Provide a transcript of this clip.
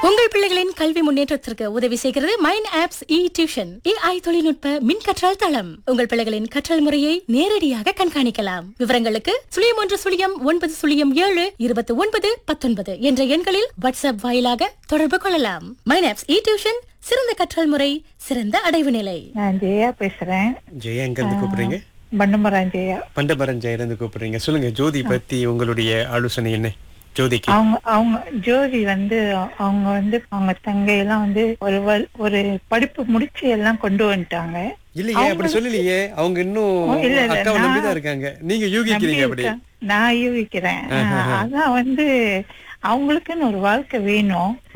உங்கள் பிள்ளைகளின் கல்வி முன்னேற்றத்திற்கு உதவி செய்கிறது mind apps e tuition AI தொழில்நுட்ப மின் கற்றல் தளம் உங்கள் பிள்ளைகளின் கற்றல் முறையை நேரடியாக கண்காணிக்கலாம் விவரங்களுக்கு சுழியம் ஒன்று சுழியம் ஒன்பது சுழியம் ஏழு இருபத்தி ஒன்பது பத்தொன்பது என்ற எண்களில் வாட்ஸ்அப் வாயிலாக தொடர்பு கொள்ளலாம் மைண்ட் ஆப்ஸ் இ டியூஷன் சிறந்த கற்றல் முறை சிறந்த அடைவு நிலை நான் ஜெயா பேசுறேன் ஜெயா எங்க இருந்து கூப்பிடுறீங்க பண்டமரம் ஜெயா பண்டபரன் ஜெயில இருந்து கூப்பிடுறீங்க சொல்லுங்க ஜோதி பத்தி உங்களுடைய ஆலோசனை என்ன ஜோதிக்கு அவங்க அவங்க ஜோதி வந்து அவங்க வந்து அவங்க தங்கையெல்லாம் வந்து ஒரு வல்- ஒரு படிப்பு முடிச்சு எல்லாம் கொண்டு வந்துட்டாங்க இல்லையே அப்படி சொல்லலையே அவங்க இன்னும் ஓ, இல்ல, இல்ல, அக்காவை நான் நம்பிதான் இருக்காங்க நீங்க யூகிக்கிறீங்க அப்படி நம்பி இருக்கேன். நான் யூகிக்கிறேன் அதான் வந்து அவங்களுக்குன்னு ஒரு வாழ்க்கை வேணும்